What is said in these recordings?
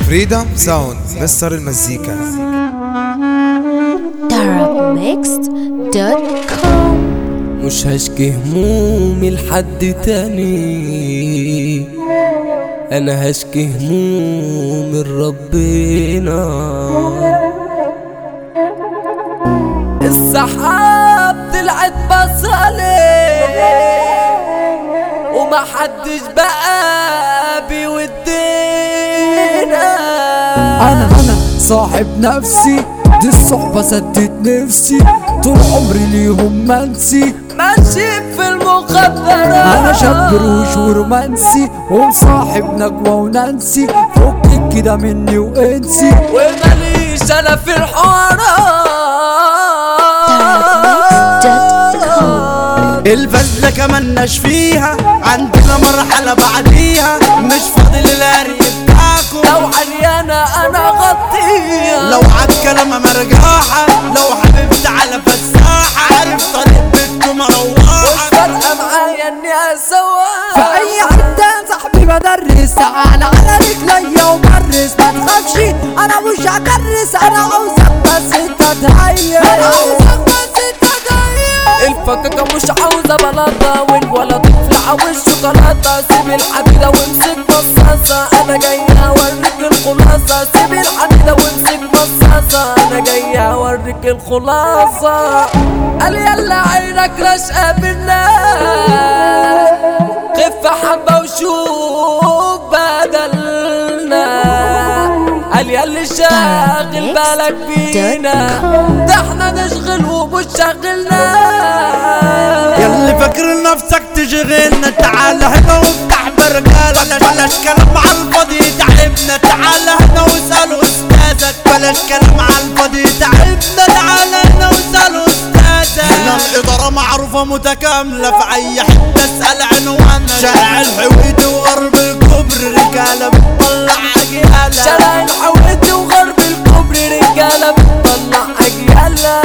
فريدم ساوند مستر المزيكا darabmixed.com مش هشكي همومي لحد تاني انا هشكي همومي لربنا السحاب طلعت بصلي ومحدش بقى بيودينا انا انا صاحب نفسي دي الصحبة سدت نفسي طول عمري ليهم منسي ماشي في المخدرات انا شاب روش ورومانسي ومصاحب نجوى ونانسي فكك كده مني وانسي وماليش انا في الحوارات الفزة كمناش فيها عندنا مرحلة بعديها مش فاضل الهري بتاعكم لو عريانة انا غطيها لو عالكلام مرجاحة لو حبيبت على فساحة عارف طريق بيتكم مش رواحة فارقة معايا اني اسويها في اي حتة صاحبي بدرس تعالى على رجليا وبرس ما تخافش انا مش هكرس انا عاوزك بس انت تهيئ انا عاوزك بس انت تهيئ الفكاكة مش عاوزة بلاطة والولد يفلع والشوكولاتة سيب الحديدة وامسك مصاصة انا جاي اوريك الخلاصة سيب الحديدة وامسك مصاصة انا جاي اوريك الخلاصة قال يلا عينك رشقة بالنار خف حبة وشوف بدلنا قال يلي شاغل بالك بينا ده احنا نشغل ومش شاغلنا ياللي فاكر نفسك تشغلنا تعال هنا وافتح برجالك بلاش كلام على الفاضي تعبنا تعال هنا واسأل استاذك بلاش كلام على الفاضي تعبنا تعال هنا واسأل استاذك هنا الإدارة معروفة متكاملة في أي حتة اسأل عنواننا شارع الحويد وغرب الكبر رجالة بتطلع عجالة شارع الحويد وغرب الكوبري رجالة بتطلع أجيالها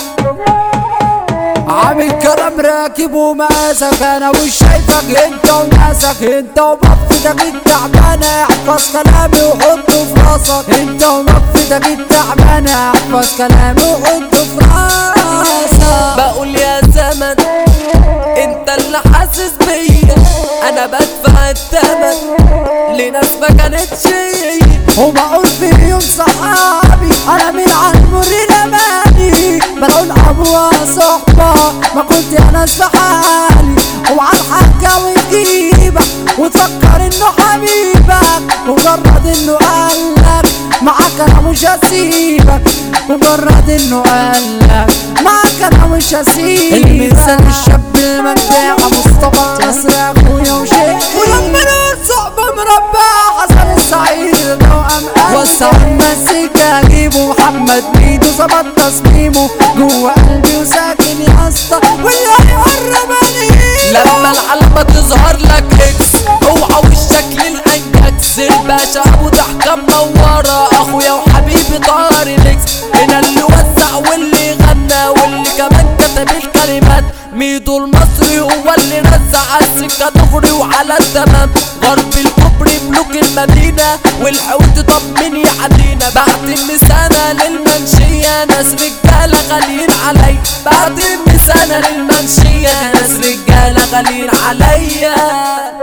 عامل كلام راكب وماسك انا مش شايفك انت وناسك انت ومفتك التعبانة احفظ كلامي وحطه في راسك انت ومفتك التعبانة احفظ كلامي وحطه في راسك بقول يا زمن انت اللي حاسس بيا انا بدفع الثمن لناس ما كانتش وبقول فيهم صحابي انا من عمر رماني بقول ابوها صحبة ما كنت انا حالي وعلى الحاجة وتجيبك وتفكر انه حبيبك مجرد انه قالك معاك انا مش هسيبك مجرد انه قالك معاك انا مش هسيبك المثال الشاب المجدع مصطفى نصر اخويا وشيخ ولما نقول صحبة مربعة حسن السعيد توأم وسع المزيكا اجيبه محمد ميدو ظبط تصميمه جوه قلبي وساكن يا اسطى واللي هيقرب عليه لما العلامة تظهر لك اكس اوعى وشك للانجكس الباشا ابو ضحكة منورة اخويا وحبيبي طار الاكس هنا اللي وزع واللي غنى واللي كمان كتب الكلمات ميدو المصري هو اللي رزع السكة دغري وعلى التمام غرب الكوبري ملوك المدينة والحوت طب مين يعدينا بعد المسانة للمنشية ناس رجالة غاليين علي بعد المسانة للمنشية ناس رجالة غاليين عليا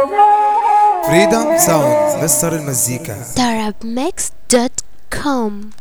فريدم ساوند مستر المزيكا darabmixed.com